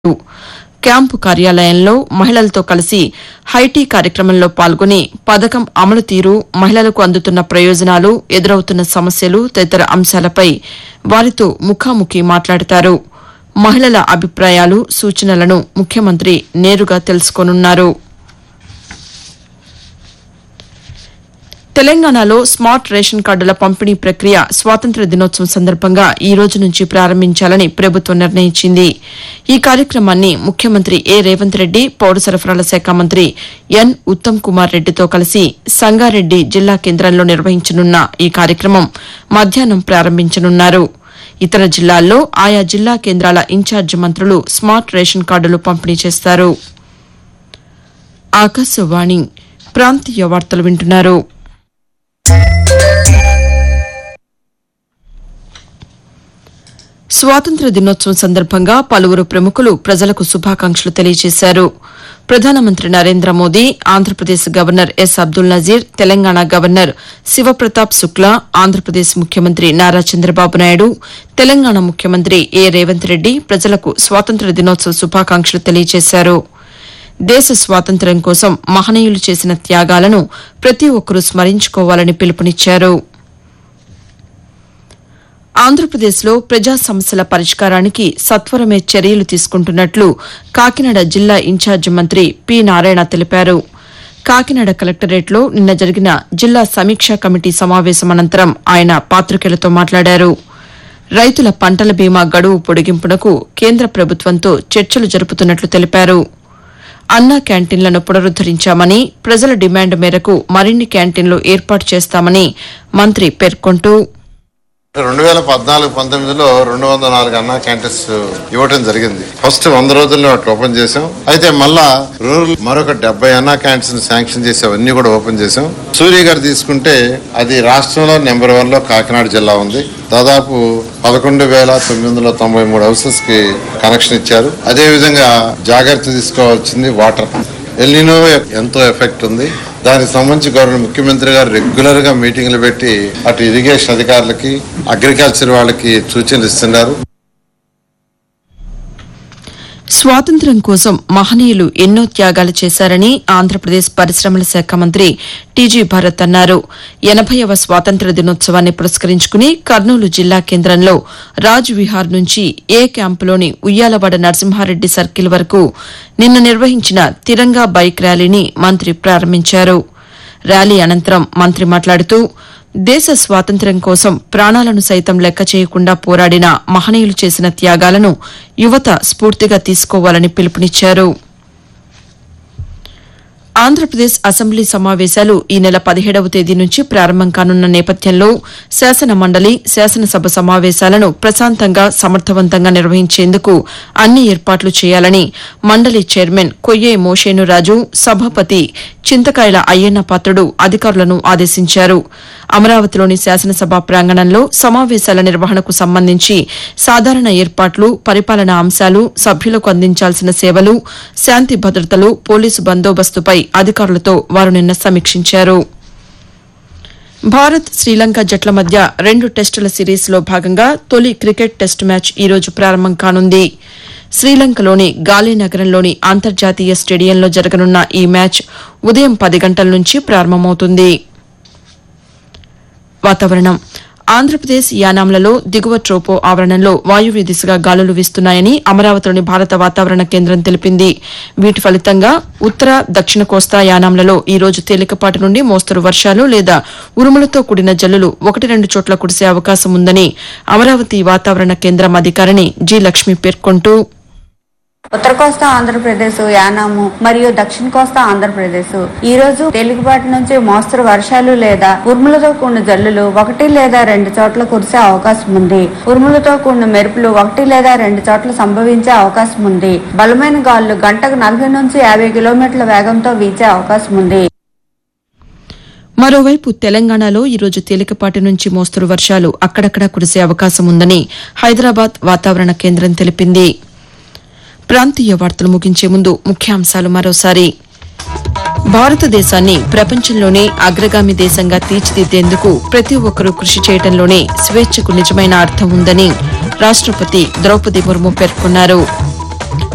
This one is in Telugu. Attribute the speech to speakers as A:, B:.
A: క్యాంపు కార్యాలయంలో మహిళలతో కలిసి హైటీ కార్యక్రమంలో పాల్గొని పథకం అమలు తీరు మహిళలకు అందుతున్న ప్రయోజనాలు ఎదురవుతున్న సమస్యలు తదితర అంశాలపై వారితో ముఖాముఖి మాట్లాడతారు మహిళల అభిప్రాయాలు సూచనలను ముఖ్యమంత్రి నేరుగా తెలుసుకోనున్నారు తెలంగాణలో స్మార్ట్ రేషన్ కార్డుల పంపిణీ ప్రక్రియ స్వాతంత్ర్య దినోత్సవం సందర్భంగా ఈ రోజు నుంచి ప్రారంభించాలని ప్రభుత్వం నిర్ణయించింది ఈ కార్యక్రమాన్ని ముఖ్యమంత్రి ఏ రేవంత్ రెడ్డి పౌర సరఫరాల శాఖ మంత్రి ఎన్ ఉత్తమ్ కుమార్ రెడ్డితో కలిసి సంగారెడ్డి జిల్లా కేంద్రంలో నిర్వహించనున్న ఈ కార్యక్రమం మధ్యాహ్నం ప్రారంభించనున్నారు ఇతర జిల్లాల్లో ఆయా జిల్లా కేంద్రాల ఇన్ఛార్జి మంత్రులు స్మార్ట్ రేషన్ కార్డులు పంపిణీ చేస్తారు ఆకాశవాణి ప్రాంతీయ వార్తలు వింటున్నారు స్వాతంత్ర దినోత్సవం సందర్భంగా పలువురు ప్రముఖులు ప్రజలకు శుభాకాంక్షలు తెలియజేశారు ప్రధానమంత్రి Narendra Modi Andhra Pradesh governor S Abdul Nazeer Telangana governor Shiv Pratap Shukla Andhra Pradesh ముఖ్యమంత్రి నారా చంద్రబాబు నాయుడు తెలంగాణ ముఖ్యమంత్రి ఏ రేవంత్ రెడ్డి ప్రజలకు స్వాతంత్ర దినోత్సవ శుభాకాంక్షలు తెలియజేశారు దేశ స్వాతంత్ర్యం కోసం మహనీయులు చేసిన త్యాగాలను ప్రతి ఒక్కరూ స్మరించుకోవాలని పిలుపునిచ్చారు ఆంధ్రప్రదేశ్లో ప్రజా సమస్యల పరిష్కారానికి సత్వరమే చర్యలు తీసుకుంటున్నట్లు కాకినాడ జిల్లా ఇన్ఛార్జి మంత్రి పి నారాయణ తెలిపారు కాకినాడ కలెక్టరేట్లో నిన్న జరిగిన జిల్లా సమీక్షా కమిటీ సమావేశం అనంతరం ఆయన పాతికేయులతో మాట్లాడారు రైతుల పంటల బీమా గడువు పొడిగింపునకు కేంద్ర ప్రభుత్వంతో చర్చలు జరుపుతున్నట్లు తెలిపారు అన్నా క్యాంటీన్లను పునరుద్దరించామని ప్రజల డిమాండ్ మేరకు మరిన్ని క్యాంటీన్లు ఏర్పాటు చేస్తామని మంత్రి పేర్కొంటూ
B: రెండు వేల పద్నాలుగు పంతొమ్మిదిలో రెండు వందల నాలుగు అన్నా క్యాంటీన్స్ ఇవ్వటం జరిగింది ఫస్ట్ వంద రోజుల్లో వాటిని ఓపెన్ చేసాం అయితే మళ్ళా రూరల్ మరొక డెబ్బై అన్నా క్యాంటీన్స్ శాంక్షన్ చేసి అవన్నీ కూడా ఓపెన్ చేసాం సూర్య గారు తీసుకుంటే అది రాష్ట్రంలో నెంబర్ వన్ లో కాకినాడ జిల్లా ఉంది దాదాపు పదకొండు వేల తొమ్మిది వందల తొంభై మూడు హౌసెస్ కి కనెక్షన్ ఇచ్చారు అదే విధంగా జాగ్రత్త తీసుకోవాల్సింది వాటర్ ఎల్నినో ఎంతో ఎఫెక్ట్ ఉంది దానికి సంబంధించి గౌరవ ముఖ్యమంత్రి గారు రెగ్యులర్ గా మీటింగ్లు పెట్టి అటు ఇరిగేషన్ అధికారులకి అగ్రికల్చర్ వాళ్ళకి సూచనలు ఇస్తున్నారు
A: స్వాతంత్ర్యం కోసం మహనీయులు ఎన్నో త్యాగాలు చేశారని ఆంధ్రప్రదేశ్ పరిశ్రమల శాఖ మంత్రి టీజీ భరత్ అన్నారు ఎనభైవ స్వాతంత్ర్య దినోత్సవాన్ని పురస్కరించుకుని కర్నూలు జిల్లా కేంద్రంలో రాజ్ విహార్ నుంచి ఏ క్యాంపులోని ఉయ్యాలవాడ నరసింహారెడ్డి సర్కిల్ వరకు నిన్న నిర్వహించిన తిరంగా బైక్ ర్యాలీని మంత్రి ప్రారంభించారు ర్యాలీ అనంతరం మంత్రి మాట్లాడుతూ దేశ స్వాతంత్ర్యం కోసం ప్రాణాలను సైతం లెక్క చేయకుండా పోరాడిన మహనీయులు చేసిన త్యాగాలను యువత స్ఫూర్తిగా తీసుకోవాలని పిలుపునిచ్చారు ఆంధ్రప్రదేశ్ అసెంబ్లీ సమావేశాలు ఈ నెల పదిహేడవ తేదీ నుంచి ప్రారంభం కానున్న నేపథ్యంలో శాసన మండలి శాసనసభ సమావేశాలను ప్రశాంతంగా సమర్థవంతంగా నిర్వహించేందుకు అన్ని ఏర్పాట్లు చేయాలని మండలి చైర్మన్ కొయ్యే మోషేనురాజు సభాపతి చింతకాయల అయ్యన్న పాత్రుడు అధికారులను ఆదేశించారు అమరావతిలోని శాసనసభ ప్రాంగణంలో సమావేశాల నిర్వహణకు సంబంధించి సాధారణ ఏర్పాట్లు పరిపాలనా అంశాలు సభ్యులకు అందించాల్సిన సేవలు శాంతి భద్రతలు పోలీసు బందోబస్తుపై అధికారులతో వారు నిన్న సమీక్షించారు భారత్ శ్రీలంక జట్ల మధ్య రెండు టెస్టుల సిరీస్లో భాగంగా తొలి క్రికెట్ టెస్టు మ్యాచ్ ఈ రోజు ప్రారంభం కానుంది శ్రీలంకలోని గాలీ నగరంలోని అంతర్జాతీయ స్టేడియంలో జరగనున్న ఈ మ్యాచ్ ఉదయం పది గంటల నుంచి ప్రారంభమవుతుంది వాతావరణం ఆంధ్రప్రదేశ్ యానాంలలో దిగువ ట్రోపో ఆవరణంలో వాయువ్య దిశగా గాలులు వీస్తున్నాయని అమరావతిలోని భారత వాతావరణ కేంద్రం తెలిపింది వీటి ఫలితంగా ఉత్తర దక్షిణ కోస్తా యానాంలలో ఈ రోజు తేలికపాటి నుండి మోస్తరు వర్షాలు లేదా ఉరుములతో కూడిన జల్లులు ఒకటి రెండు చోట్ల కురిసే అవకాశం ఉందని అమరావతి వాతావరణ కేంద్రం అధికారిని జి లక్ష్మి పేర్కొంటూ
C: ఉత్తర కోస్తా ఆంధ్రప్రదేశ్ యానాము మరియు దక్షిణ కోస్తా ఆంధ్రప్రదేశ్ ఈ రోజు తేలికపాటి నుంచి మోస్తరు వర్షాలు లేదా ఉరుములతో కూడిన జల్లులు ఒకటి లేదా రెండు చోట్ల కురిసే అవకాశం ఉంది ఉరుములతో కూడిన మెరుపులు ఒకటి లేదా రెండు చోట్ల సంభవించే అవకాశం ఉంది బలమైన గాలులు గంటకు నలభై నుంచి యాభై కిలోమీటర్ల వేగంతో వీచే అవకాశం ఉంది
A: మరోవైపు తెలంగాణలో ఈరోజు తేలికపాటి నుంచి మోస్తరు వర్షాలు అక్కడక్కడా కురిసే అవకాశం ఉందని హైదరాబాద్ వాతావరణ కేంద్రం తెలిపింది ప్రాంతీయ వార్తలు ముగించే ముందు ముఖ్యాంశాలు మరోసారి భారతదేశాన్ని ప్రపంచంలోనే అగ్రగామి దేశంగా తీర్చిదిద్దేందుకు ప్రతి ఒక్కరూ కృషి చేయడంలోనే స్వేచ్ఛకు నిజమైన అర్థం ఉందని రాష్టపతి ద్రౌపది ముర్ము పేర్కొన్నారు